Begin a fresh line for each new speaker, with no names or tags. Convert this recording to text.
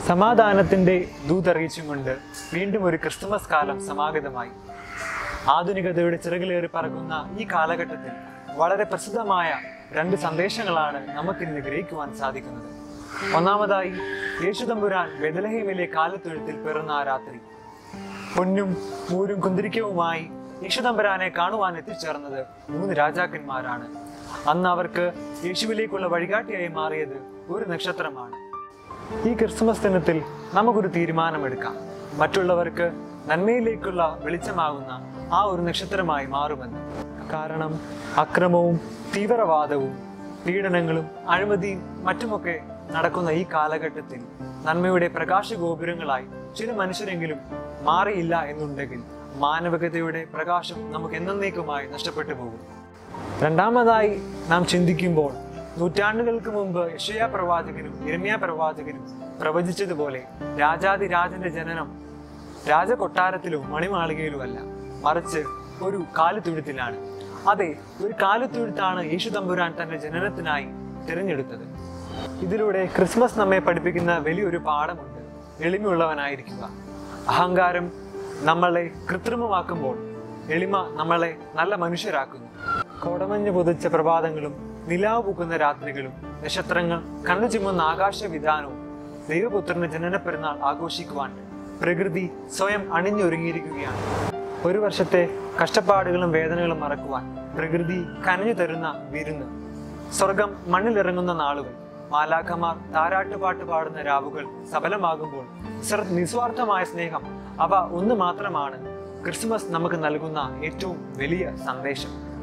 സമാധാനത്തിന്റെ ദൂതറിയിച്ചും കൊണ്ട് വീണ്ടും ഒരു ക്രിസ്തുമസ് കാലം സമാഗതമായി ആധുനികതയുടെ ചിറകിലേറി പറക്കുന്ന ഈ കാലഘട്ടത്തിൽ വളരെ പ്രസിദ്ധമായ രണ്ട് സന്ദേശങ്ങളാണ് നമുക്കിന്ന് ഗ്രഹിക്കുവാൻ സാധിക്കുന്നത് ഒന്നാമതായി യേശുതമ്പുരാൻ ബെദലഹീമിലെ കാലത്തൊഴുത്തിൽ പിറന്ന ആ രാത്രി പൊന്നും മൂരും കുന്തിരിക്കവുമായി യേശുതമ്പുരാനെ കാണുവാൻ എത്തിച്ചേർന്നത് മൂന്ന് രാജാക്കന്മാരാണ് അന്ന് അവർക്ക് യേശുവിലേക്കുള്ള വഴികാട്ടിയായി മാറിയത് ഒരു നക്ഷത്രമാണ് ഈ ക്രിസ്മസ് ദിനത്തിൽ നമുക്കൊരു തീരുമാനമെടുക്കാം മറ്റുള്ളവർക്ക് നന്മയിലേക്കുള്ള വെളിച്ചമാകുന്ന ആ ഒരു നക്ഷത്രമായി മാറുമെന്ന് കാരണം അക്രമവും തീവ്രവാദവും പീഡനങ്ങളും അഴിമതിയും മറ്റുമൊക്കെ നടക്കുന്ന ഈ കാലഘട്ടത്തിൽ നന്മയുടെ പ്രകാശഗോപുരങ്ങളായി ചില മനുഷ്യരെങ്കിലും മാറിയില്ല എന്നുണ്ടെങ്കിൽ മാനവികതയുടെ പ്രകാശം നമുക്ക് എന്നേക്കുമായി നഷ്ടപ്പെട്ടു പോകും രണ്ടാമതായി നാം ചിന്തിക്കുമ്പോൾ നൂറ്റാണ്ടുകൾക്ക് മുമ്പ് യഷയ പ്രവാചകനും ഇരമ്യ പ്രവാചകനും പ്രവചിച്ചതുപോലെ രാജാതിരാജന്റെ ജനനം രാജകൊട്ടാരത്തിലോ മണിമാളികയിലുമല്ല മറിച്ച് ഒരു കാലുത്തുഴുത്തിലാണ് അതെ ഒരു കാലുത്തുഴുത്താണ് യേശു തമ്പുരാൻ തന്റെ ജനനത്തിനായി തിരഞ്ഞെടുത്തത് ഇതിലൂടെ ക്രിസ്മസ് നമ്മെ പഠിപ്പിക്കുന്ന വലിയൊരു പാഠമുണ്ട് എളിമയുള്ളവനായിരിക്കുക അഹങ്കാരം നമ്മളെ കൃത്രിമമാക്കുമ്പോൾ എളിമ നമ്മളെ നല്ല മനുഷ്യരാക്കുന്നു കോടമഞ്ഞ് പുതച്ച പ്രഭാതങ്ങളും നിലാവ് പൂക്കുന്ന രാത്രികളും നക്ഷത്രങ്ങൾ കണ്ണു ചിമ്മുന്ന ആകാശവിധാനവും ദൈവപുത്രന്റെ ജനന പെരുന്നാൾ ആഘോഷിക്കുവാൻ പ്രകൃതി സ്വയം അണിഞ്ഞൊരുങ്ങിയിരിക്കുകയാണ് ഒരു വർഷത്തെ കഷ്ടപ്പാടുകളും വേദനകളും മറക്കുവാൻ പ്രകൃതി കനിഞ്ഞു തരുന്ന വിരുന്ന് സ്വർഗം മണ്ണിലിറങ്ങുന്ന നാളുകൾ മാലാഖമാർ താരാട്ടുപാട്ട് പാടുന്ന രാവുകൾ സഫലമാകുമ്പോൾ സർ- നിസ്വാർത്ഥമായ സ്നേഹം അവ ഒന്ന് മാത്രമാണ് ക്രിസ്മസ് നമുക്ക് നൽകുന്ന ഏറ്റവും വലിയ സന്ദേശം